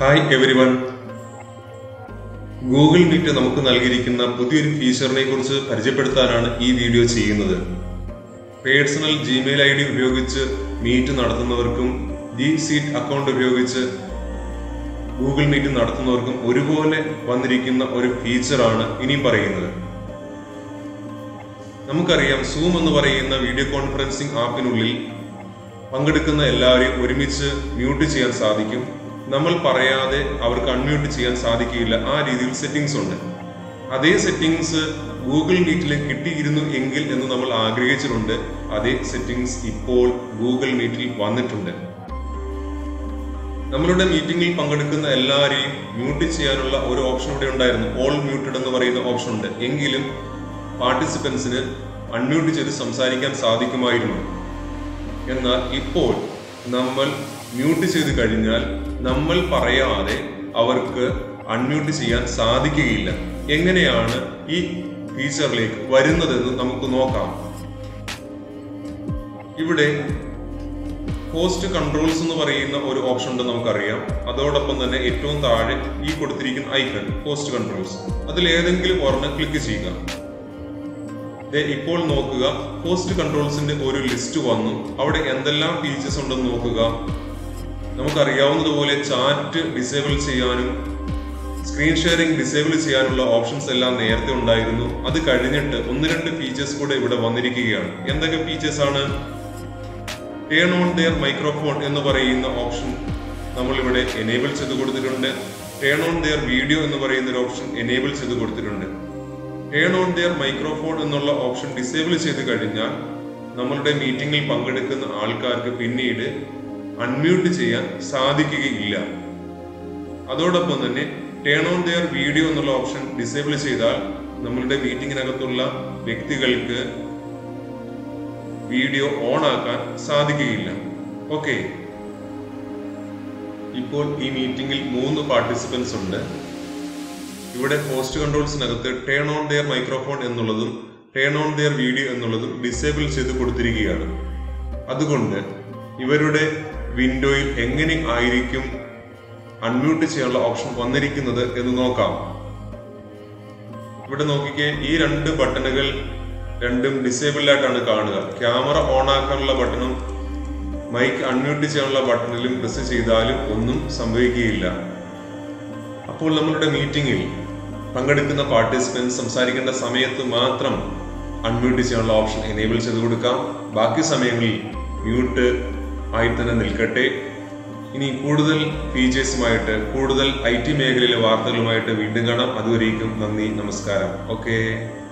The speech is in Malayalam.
hi every one Google Meet നമുക്ക് നൽകിയിരിക്കുന്ന പുതിയൊരു ഫീച്ചറിനെ കുറിച്ച് പരിചയപ്പെടുത്താനാണ് ഈ വീഡിയോ ചെയ്യുന്നത് പേഴ്സണൽ ജിമെയിൽ ഐ ഡി ഉപയോഗിച്ച് മീറ്റ് നടത്തുന്നവർക്കും ജി സീറ്റ് അക്കൗണ്ട് ഉപയോഗിച്ച് ഗൂഗിൾ മീറ്റ് നടത്തുന്നവർക്കും ഒരുപോലെ വന്നിരിക്കുന്ന ഒരു ഫീച്ചറാണ് ഇനിയും പറയുന്നത് നമുക്കറിയാം സൂം എന്ന് പറയുന്ന വീഡിയോ കോൺഫറൻസിംഗ് ആപ്പിനുള്ളിൽ പങ്കെടുക്കുന്ന എല്ലാവരെയും ഒരുമിച്ച് മ്യൂട്ട് ചെയ്യാൻ സാധിക്കും നമ്മൾ പറയാതെ അവർക്ക് അൺമ്യൂട്ട് ചെയ്യാൻ സാധിക്കില്ല ആ രീതിയിൽ സെറ്റിംഗ്സ് ഉണ്ട് അതേ സെറ്റിംഗ്സ് ഗൂഗിൾ മീറ്റിൽ കിട്ടിയിരുന്നു എങ്കിൽ എന്ന് നമ്മൾ ആഗ്രഹിച്ചിട്ടുണ്ട് അതേ സെറ്റിംഗ്സ് ഇപ്പോൾ ഗൂഗിൾ മീറ്റിൽ വന്നിട്ടുണ്ട് നമ്മളുടെ മീറ്റിംഗിൽ പങ്കെടുക്കുന്ന എല്ലാവരെയും മ്യൂട്ട് ചെയ്യാനുള്ള ഒരു ഓപ്ഷൻ ഇവിടെ ഉണ്ടായിരുന്നു ഓൾ മ്യൂട്ടഡ് എന്ന് പറയുന്ന ഓപ്ഷൻ ഉണ്ട് എങ്കിലും പാർട്ടിസിപ്പൻസിന് അൺമ്യൂട്ട് ചെയ്ത് സംസാരിക്കാൻ സാധിക്കുമായിരുന്നു എന്നാൽ ഇപ്പോൾ നമ്മൾ മ്യൂട്ട് ചെയ്ത് കഴിഞ്ഞാൽ നമ്മൾ പറയാതെ അവർക്ക് അൺമ്യൂട്ട് ചെയ്യാൻ സാധിക്കുകയില്ല എങ്ങനെയാണ് ഈ ഫീച്ചറിലേക്ക് വരുന്നതെന്ന് നമുക്ക് നോക്കാം ഇവിടെ പോസ്റ്റ് കൺട്രോൾസ് എന്ന് പറയുന്ന ഒരു ഓപ്ഷൻ ഉണ്ട് നമുക്കറിയാം അതോടൊപ്പം തന്നെ ഏറ്റവും താഴെ ഈ കൊടുത്തിരിക്കുന്ന ഐക്കൺ പോസ്റ്റ് കൺട്രോൾസ് അതിൽ ഏതെങ്കിലും ഒരെണ്ണം ക്ലിക്ക് ചെയ്യുക ദേ ഇപ്പോൾ നോക്കുക പോസ്റ്റ് കൺട്രോൾസിന്റെ ഒരു ലിസ്റ്റ് വന്നു അവിടെ എന്തെല്ലാം ഫീച്ചേഴ്സ് ഉണ്ടെന്ന് നോക്കുക നമുക്കറിയാവുന്നതുപോലെ ചാറ്റ് ഡിസേബിൾ ചെയ്യാനും സ്ക്രീൻ ഷെയറിംഗ് ഡിസേബിൾ ചെയ്യാനുള്ള ഓപ്ഷൻസ് എല്ലാം നേരത്തെ ഉണ്ടായിരുന്നു അത് കഴിഞ്ഞിട്ട് ഒന്ന് രണ്ട് ഫീച്ചേഴ്സ് കൂടെ ഇവിടെ വന്നിരിക്കുകയാണ് എന്തൊക്കെ ഫീച്ചേഴ്സ് ആണ് ടേൺ ഓൺ ദെയർ മൈക്രോഫോൺ എന്ന് പറയുന്ന ഓപ്ഷൻ നമ്മൾ ഇവിടെ എനേബിൾ ചെയ്ത് കൊടുത്തിട്ടുണ്ട് ടേൺ ഓൺ ദെയർ വീഡിയോ എന്ന് പറയുന്ന ഒരു ഓപ്ഷൻ എനേബിൾ ചെയ്ത് കൊടുത്തിട്ടുണ്ട് ടേൺ ഓൺ ദെയർ മൈക്രോഫോൺ എന്നുള്ള ഓപ്ഷൻ ഡിസേബിൾ ചെയ്ത് കഴിഞ്ഞാൽ നമ്മളുടെ മീറ്റിംഗിൽ പങ്കെടുക്കുന്ന ആൾക്കാർക്ക് പിന്നീട് അൺമ്യൂട്ട് ചെയ്യാൻ സാധിക്കുകയില്ല അതോടൊപ്പം തന്നെ ടേൺ ഓൺ ദെയർ വീഡിയോ എന്നുള്ള ഓപ്ഷൻ ഡിസേബിൾ ചെയ്താൽ നമ്മളുടെ മീറ്റിംഗിനകത്തുള്ള വ്യക്തികൾക്ക് വീഡിയോ ഓൺ ആക്കാൻ സാധിക്കുകയില്ല ഓക്കെ ഇപ്പോൾ ഈ മീറ്റിംഗിൽ മൂന്ന് പാർട്ടിസിപ്പൻസ് ഉണ്ട് ഇവിടെ പോസ്റ്റ് കൺട്രോൾസിനകത്ത് ടേൺ ഓൺ ദെയർ മൈക്രോഫോൺ എന്നുള്ളതും ടേൺ ഓൺ ദെയർ വീഡിയോ എന്നുള്ളതും ഡിസേബിൾ ചെയ്ത് കൊടുത്തിരിക്കുകയാണ് അതുകൊണ്ട് ഇവരുടെ വിൻഡോയിൽ എങ്ങനെ ആയിരിക്കും അൺമ്യൂട്ട് ചെയ്യാനുള്ള ഓപ്ഷൻ വന്നിരിക്കുന്നത് എന്ന് നോക്കാം ഇവിടെ നോക്കിക്കേ ഈ രണ്ട് ബട്ടണുകൾ രണ്ടും ഡിസേബിൾഡ് ആയിട്ടാണ് കാണുക ക്യാമറ ഓൺ ആക്കാനുള്ള ബട്ടണും മൈക്ക് അൺമ്യൂട്ട് ചെയ്യാനുള്ള ബട്ടണിലും പ്രസ് ചെയ്താലും ഒന്നും സംഭവിക്കുകയില്ല അപ്പോൾ നമ്മളുടെ മീറ്റിംഗിൽ പങ്കെടുക്കുന്ന പാർട്ടിസിപ്പൻസ് സംസാരിക്കേണ്ട സമയത്ത് മാത്രം അൺമ്യൂട്ട് ചെയ്യാനുള്ള ഓപ്ഷൻ എനേബിൾ ചെയ്ത് കൊടുക്കാം ബാക്കി സമയങ്ങളിൽ മ്യൂട്ട് ആയി തന്നെ നിൽക്കട്ടെ ഇനി കൂടുതൽ ഫീച്ചേഴ്സുമായിട്ട് കൂടുതൽ ഐ ടി മേഖലയിലെ വാർത്തകളുമായിട്ട് വീണ്ടും കാണാം അതുവരേക്കും നന്ദി നമസ്കാരം ഓക്കേ